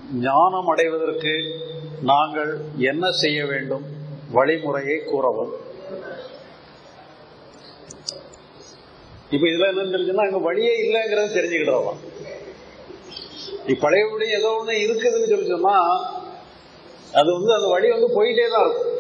ஞானம் அடைவதற்கு நாங்கள் என்ன செய்ய வேண்டும் வழிமுறையை கூறவும் இப்ப இதுல என்னன்னு தெரிஞ்சுன்னா அங்க வழியே இல்லைங்கிறத தெரிஞ்சுக்கிட்டோம் பழையபடி ஏதோ ஒண்ணு இருக்குதுன்னு சொல்லி சொன்னா அது வந்து அந்த வழி வந்து போயிட்டே தான் இருக்கும்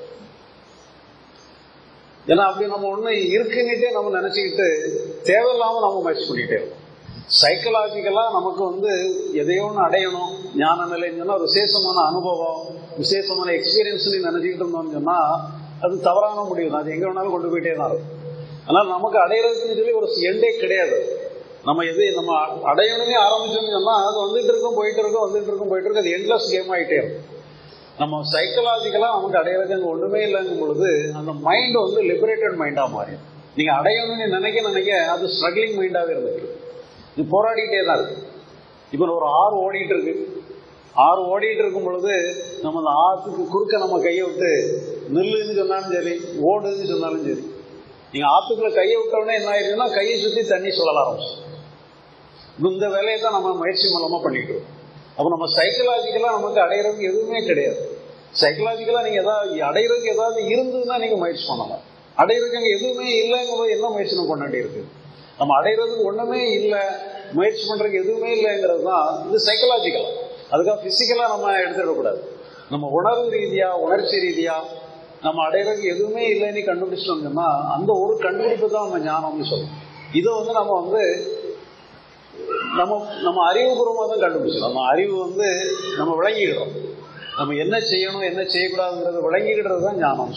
ஏன்னா அப்படி நம்ம ஒண்ணு இருக்குன்னுட்டே நம்ம நினைச்சுக்கிட்டு தேவையில்லாம நம்ம முயற்சி பண்ணிட்டே இருக்கோம் சைக்கலாஜிக்கலா நமக்கு வந்து எதையோ ஒன்று அடையணும் ஞான நிலைன்னு சொன்னா ஒரு விசேஷமான அனுபவம் விசேஷமான எக்ஸ்பீரியன்ஸ் நினைச்சுக்கிட்டு இருந்தோம்னு சொன்னா அது தவறான முடிவு தான் அது எங்க வேணாலும் கொண்டு போயிட்டே தான் இருக்கும் ஆனால் நமக்கு அடையிறதுக்குன்னு சொல்லி ஒரு எண்டே கிடையாது நம்ம எது நம்ம அடையணும்னே ஆரம்பிச்சோம்னு சொன்னா அது வந்துட்டு இருக்கும் போயிட்டு இருக்கும் வந்துட்டு இருக்கும் போயிட்டு இருக்கும் அது எண்ட்லெஸ் கேம் ஆகிட்டே இருக்கும் நம்ம சைக்கலாஜிக்கலா நமக்கு அடையிறதுக்கு அங்கே ஒண்ணுமே இல்லைங்கும் பொழுது அந்த மைண்ட் வந்து லிபரேட்டட் மைண்டா மாறிடும் நீங்க அடையணும்னு நினைக்க நினைக்க அது ஸ்ட்ரகிளிங் மைண்டாவே இருந்துட்டு இது போராடிக்கிட்டே தான் இருக்கு இப்போ ஒரு ஆறு ஓடிட்டு இருக்கு ஆறு ஓடிட்டு இருக்கும் பொழுது நம்ம அந்த ஆற்றுக்கு குறுக்க நம்ம கையை விட்டு நில்லுன்னு சொன்னாலும் சரி ஓடுன்னு சொன்னாலும் சரி நீங்க ஆத்துக்குள்ள கையை விட்டோடனே என்ன ஆயிடுச்சுன்னா கையை சுத்தி தண்ணி சொல்லல ஆரம்பிச்சு இந்த வேலையை தான் நம்ம முயற்சி மூலமா பண்ணிட்டு அப்போ நம்ம சைக்கலாஜிக்கலா நமக்கு அடையிறதுக்கு எதுவுமே கிடையாது சைக்கலாஜிக்கலா நீங்க ஏதாவது அடையிறதுக்கு ஏதாவது இருந்ததுன்னா நீங்க முயற்சி பண்ணலாம் அடையிறதுக்கு அங்க எதுவுமே இல்லைங்கும் போது என்ன முயற்சி நம்ம பண்ண இருக்கு நம்ம அடையிறதுக்கு ஒண்ணுமே இல்லை முயற்சி பண்றதுக்கு எதுவுமே இல்லைங்கிறது தான் இது சைக்கலாஜிக்கலா அதுக்காக பிசிக்கலா நம்ம எடுத்துடக்கூடாது நம்ம உணர்வு ரீதியா உணர்ச்சி ரீதியா நம்ம அடையிறதுக்கு எதுவுமே இல்லைன்னு கண்டுபிடிச்சிட்டோம்னா அந்த ஒரு கண்டுபிடிப்பு தான் நம்ம ஞானம்னு சொல்லுவோம் இதை வந்து நம்ம வந்து நம்ம நம்ம அறிவுபூர்வமாக தான் கண்டுபிடிச்சோம் நம்ம அறிவு வந்து நம்ம விளங்கிக்கிடுறோம் நம்ம என்ன செய்யணும் என்ன செய்யக்கூடாதுங்கிறத விளங்கிக்கிடுறது தான் ஞானம்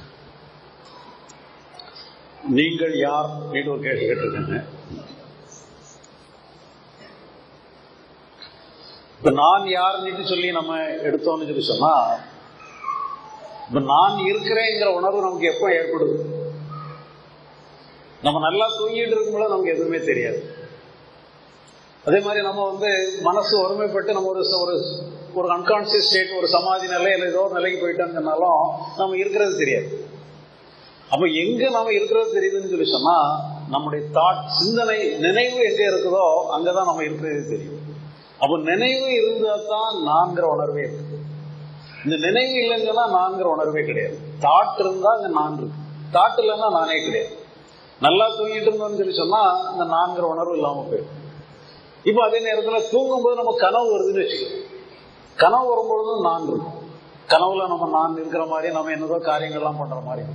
நீங்கள் யார் அப்படின்னு ஒரு கேள்வி கேட்டிருக்கேங்க இப்ப நான் யாருன்னு சொல்லி நம்ம எடுத்தோம்னு சொல்லி சொன்னா இப்ப நான் இருக்கிறேங்கிற உணர்வு நமக்கு எப்போ ஏற்படுது நம்ம நல்லா தூங்கிட்டு இருக்கும்போது நமக்கு எதுவுமே தெரியாது அதே மாதிரி நம்ம வந்து மனசு ஒருமைப்பட்டு நம்ம ஒரு ஒரு ஒரு அன்கான்சியஸ் ஸ்டேட் ஒரு சமாதி நிலை இல்லை ஏதோ ஒரு நிலைக்கு போயிட்டோம்னாலும் நம்ம இருக்கிறது தெரியாது அப்ப எங்க நாம இருக்கிறது தெரியுதுன்னு சொல்லி சொன்னா நம்முடைய தாட் சிந்தனை நினைவு எங்க இருக்குதோ அங்கதான் நம்ம இருக்கிறது தெரியும் அப்ப நினைவு இருந்தா தான் நான்கிற உணர்வே இருக்கு இந்த நினைவு இல்லைங்கன்னா நான்கிற உணர்வே கிடையாது தாட் இருந்தா அங்க நான் இருக்கு தாட் இல்லைன்னா நானே கிடையாது நல்லா தூங்கிட்டு இருந்தோம்னு சொல்லி சொன்னா இந்த நான்கிற உணர்வு இல்லாம போயிடும் இப்போ அதே நேரத்துல தூங்கும்போது நம்ம கனவு வருதுன்னு வச்சுக்கோங்க கனவு வரும்பொழுதும் நான் இருக்கும் கனவுல நம்ம நான் இருக்கிற மாதிரி நம்ம என்னதோ காரியங்கள்லாம் பண்ற மாதிரி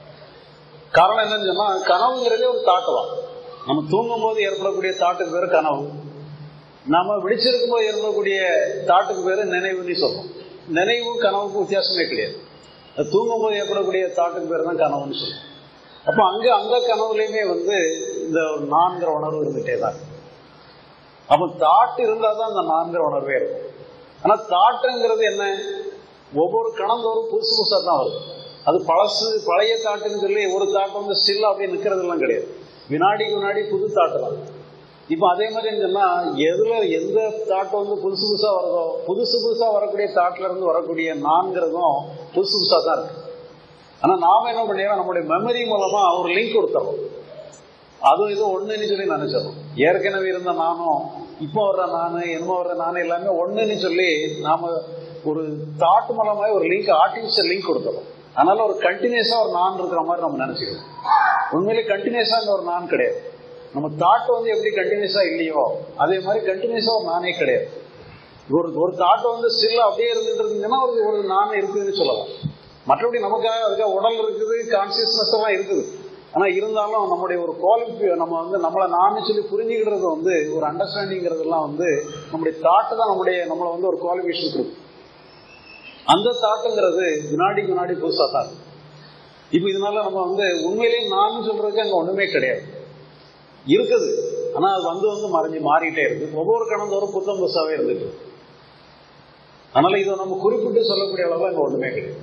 காரணம் என்னன்னு சொன்னா கனவுங்கிறதே ஒரு தாட்டு தான் நம்ம தூங்கும் போது ஏற்படக்கூடிய தாட்டுக்கு பேரு கனவு நம்ம விழிச்சிருக்கும் போது ஏற்படக்கூடிய தாட்டுக்கு பேரு நினைவுன்னு சொல்றோம் நினைவு கனவுக்கு வித்தியாசமே கிடையாது அது தூங்கும் போது ஏற்படக்கூடிய தாட்டுக்கு பேரு தான் கனவுன்னு சொல்றோம் அப்ப அங்க அந்த கனவுலயுமே வந்து இந்த ஒரு நான்கிற உணர்வு இருந்துட்டே தான் அப்ப தாட் இருந்தா தான் அந்த நான்கிற உணர்வே இருக்கும் ஆனா தாட்டுங்கிறது என்ன ஒவ்வொரு கணந்தோறும் புதுசு புதுசா தான் வருது அது பழசு பழைய தாட்டுன்னு சொல்லி ஒரு தாட்டு வந்து ஸ்டில் அப்படியே நிக்கிறது எல்லாம் கிடையாது வினாடிக்கு வினாடி புது தாட்டு தான் இப்ப அதே மாதிரி சொன்னா எதுல எந்த தாட்டு வந்து புதுசு புதுசா வருதோ புதுசு புதுசா வரக்கூடிய தாட்டுல இருந்து வரக்கூடிய நான்கிறதும் புதுசு புதுசா தான் இருக்கு ஆனா நாம என்ன பண்ணிடுறோம் நம்முடைய மெமரி மூலமா ஒரு லிங்க் கொடுத்துறோம் அதுவும் இது ஒண்ணுன்னு சொல்லி நினைச்சிடறோம் ஏற்கனவே இருந்த நானும் இப்போ வர்ற நானு என்னமோ வர்ற நானு எல்லாமே ஒண்ணுன்னு சொல்லி நாம ஒரு தாட் மூலமா ஒரு லிங்க் ஆர்டிபிஷியல் லிங்க் கொடுத்துறோம் அதனால ஒரு கண்டினியூஸா ஒரு நான் இருக்கிற மாதிரி நம்ம நினைச்சுக்கிறோம் உண்மையிலே கண்டினியூஸா இந்த ஒரு நான் கிடையாது நம்ம தாட் வந்து எப்படி கண்டினியூஸா இல்லையோ அதே மாதிரி கண்டினியூஸா ஒரு நானே கிடையாது ஒரு ஒரு தாட் வந்து ஸ்டில் அப்படியே இருந்துட்டு இருந்தீங்கன்னா ஒரு ஒரு நான் இருக்குதுன்னு சொல்லலாம் மற்றபடி நமக்காக அதுக்காக உடல் இருக்குது கான்சியஸ்னஸ் எல்லாம் இருக்குது ஆனா இருந்தாலும் நம்முடைய ஒரு குவாலிஃபி நம்ம வந்து நம்மளை நான் சொல்லி புரிஞ்சுக்கிறது வந்து ஒரு அண்டர்ஸ்டாண்டிங்கிறதெல்லாம் வந்து நம்முடைய தாட்டு தான் நம்முடைய நம்மளை வந்து ஒரு குவாலிஃபிகேஷன் கொடுக்கும் அந்த தாட்டுங்கிறது வினாடிக்கு வினாடி புதுசா தான் இப்ப இதனால நம்ம வந்து உண்மையிலேயே நான் சொல்றதுக்கு அங்க ஒண்ணுமே கிடையாது இருக்குது ஆனா அது வந்து வந்து மறைஞ்சு மாறிட்டே இருக்கு ஒவ்வொரு கணந்தோறும் புத்தம் புதுசாவே இருந்துட்டு அதனால இதை நம்ம குறிப்பிட்டு சொல்லக்கூடிய அளவு அங்க ஒண்ணுமே கிடையாது